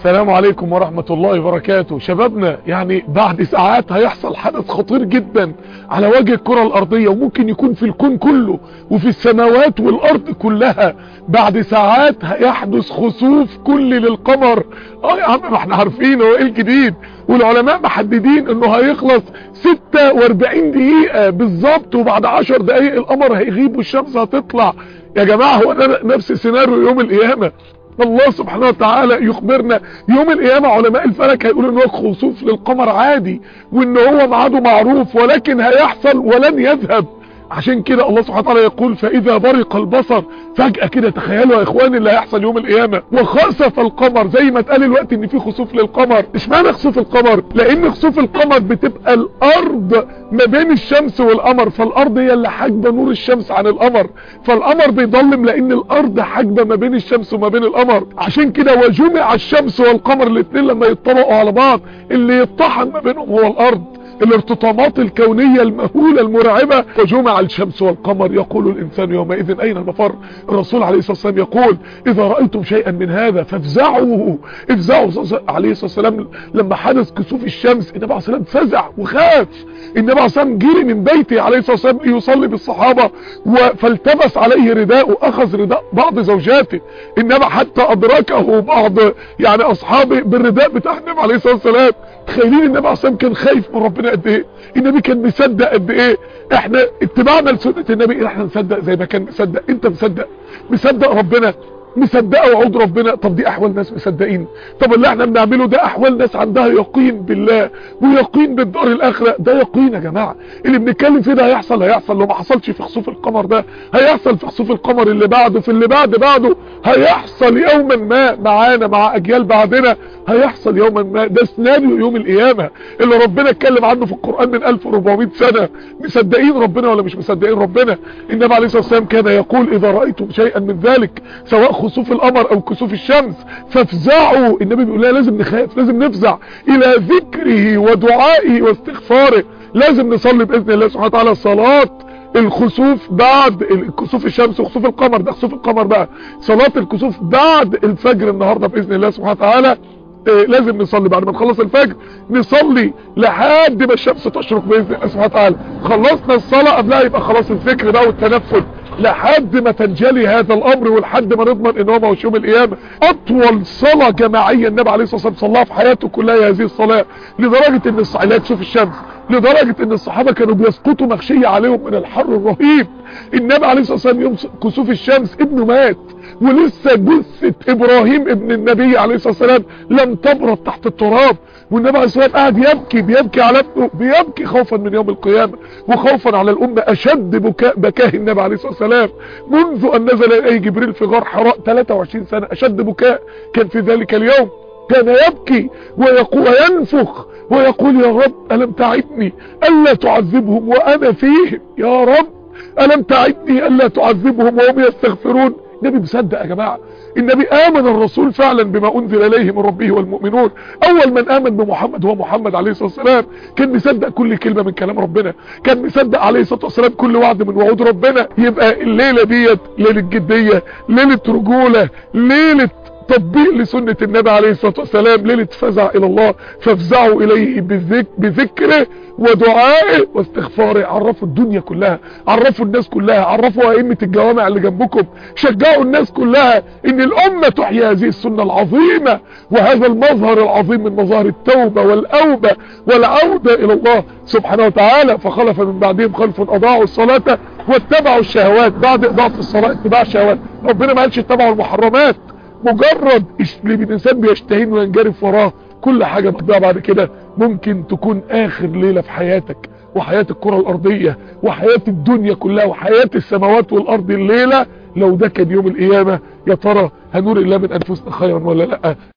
السلام عليكم ورحمة الله وبركاته شبابنا يعني بعد ساعات هيحصل حدث خطير جدا على وجه الكرة الارضية وممكن يكون في الكون كله وفي السماوات والارض كلها بعد ساعات هيحدث خسوف كلي للقمر اه يا عم ما احنا عارفين هو ايه الجديد والعلماء محددين انه هيخلص 46 دقيقة بالظبط وبعد 10 دقايق القمر هيغيب والشمس هتطلع يا جماعة هو ده نفس سيناريو يوم القيامة الله سبحانه وتعالى يخبرنا يوم القيامة علماء الفلك هيقولوا ان هو خسوف للقمر عادي وان هو ميعاده معروف ولكن هيحصل ولن يذهب عشان كده الله سبحانه وتعالى يقول فاذا برق البصر فجأة كده تخيلوا يا اخوان اللي هيحصل يوم القيامة وخسف القمر زي ما اتقال الوقت ان في خسوف للقمر اشمعنى خسوف القمر لان خسوف القمر بتبقى الارض ما بين الشمس والقمر فالارض هي اللي حاجبه نور الشمس عن القمر فالقمر بيضلم لان الارض حاجبه ما بين الشمس وما بين القمر عشان كده وجمع الشمس والقمر الاثنين لما يتطبقوا على بعض اللي يطحن ما بينهم هو الارض الارتطامات الكونية المهولة المرعبة وجمع الشمس والقمر يقول الإنسان يومئذ أين المفر الرسول عليه الصلاة والسلام يقول إذا رأيتم شيئا من هذا فافزعوا افزعوا عليه الصلاة والسلام لما حدث كسوف الشمس النبي عليه الصلاة والسلام فزع وخاف النبي عليه الصلاة والسلام جري من بيته عليه الصلاة والسلام يصلي بالصحابة فالتبس عليه رداءه أخذ رداء بعض زوجاته النبي حتى أدركه بعض يعني أصحابه بالرداء بتاع النبي عليه الصلاة والسلام تخيلين النبي عليه الصلاة والسلام كان خايف من ربنا قد ايه النبي كان مصدق قد ايه احنا اتباعنا لسنة النبي احنا نصدق زي ما كان مصدق انت مصدق مصدق ربنا مصدقه وعود ربنا طب دي احوال ناس مصدقين طب اللي احنا بنعمله ده احوال ناس عندها يقين بالله ويقين بالدار الاخره ده يقين يا جماعه اللي بنتكلم فيه ده هيحصل هيحصل لو ما حصلش في خسوف القمر ده هيحصل في خسوف القمر اللي بعده في اللي بعد بعده هيحصل يوما ما معانا مع اجيال بعدنا هيحصل يوما ما ده سيناريو يوم القيامه اللي ربنا اتكلم عنه في القران من 1400 سنه مصدقين ربنا ولا مش مصدقين ربنا النبي عليه الصلاه والسلام كان يقول اذا رايتم شيئا من ذلك سواء خسوف القمر او كسوف الشمس فافزعوا النبي بيقول لها لازم نخاف لازم نفزع الى ذكره ودعائه واستغفاره لازم نصلي باذن الله سبحانه وتعالى صلاه الخسوف بعد كسوف الشمس وخسوف القمر ده خسوف القمر بقى صلاة الكسوف بعد الفجر النهاردة بإذن الله سبحانه وتعالى لازم نصلي بعد ما نخلص الفجر نصلي لحد ما الشمس تشرق باذن الله سبحانه وتعالى خلصنا الصلاه قبلها يبقى خلاص الفكر بقى والتنفل لحد ما تنجلي هذا الامر ولحد ما نضمن ان هو مش يوم القيامه اطول صلاه جماعيه النبي عليه الصلاه والسلام صلاها في حياته كلها هذه الصلاه لدرجه ان الصعيدات تشوف الشمس لدرجة ان الصحابة كانوا بيسقطوا مغشية عليهم من الحر الرهيب النبي عليه الصلاة والسلام يوم كسوف الشمس ابنه مات ولسه جثة ابراهيم ابن النبي عليه الصلاة والسلام لم تبرد تحت التراب والنبي عليه الصلاة والسلام قاعد يبكي بيبكي على ابنه بيبكي خوفا من يوم القيامة وخوفا على الامة اشد بكاء بكاه النبي عليه الصلاة والسلام منذ ان نزل اليه جبريل في غار حراء 23 سنة اشد بكاء كان في ذلك اليوم كان يبكي ويقول وينفخ ويقول يا رب ألم تعدني ألا تعذبهم وأنا فيهم يا رب ألم تعدني ألا تعذبهم وهم يستغفرون النبي مصدق يا جماعة النبي آمن الرسول فعلا بما أنزل إليه من ربه والمؤمنون أول من آمن بمحمد هو محمد عليه الصلاة والسلام كان مصدق كل كلمة من كلام ربنا كان مصدق عليه الصلاة والسلام كل وعد من وعود ربنا يبقى الليلة ديت ليلة جدية ليلة رجولة ليلة تطبيق لسنة النبي عليه الصلاة والسلام ليلة فزع الى الله فافزعوا اليه بذك بذكره ودعائه واستغفاره عرفوا الدنيا كلها عرفوا الناس كلها عرفوا ائمة الجوامع اللي جنبكم شجعوا الناس كلها ان الامة تحيي هذه السنة العظيمة وهذا المظهر العظيم من مظاهر التوبة والاوبة والعودة الى الله سبحانه وتعالى فخلف من بعدهم خلف اضاعوا الصلاة واتبعوا الشهوات بعد اضاعة الصلاة اتباع الشهوات ربنا ما قالش اتبعوا المحرمات مجرد اللي الانسان بيشتهين وينجرف وراه كل حاجة بتبقى بعد كده ممكن تكون اخر ليلة في حياتك وحياة الكرة الارضية وحياة الدنيا كلها وحياة السماوات والارض الليلة لو ده كان يوم القيامة يا ترى هنور الله من انفسنا خيرا ولا لا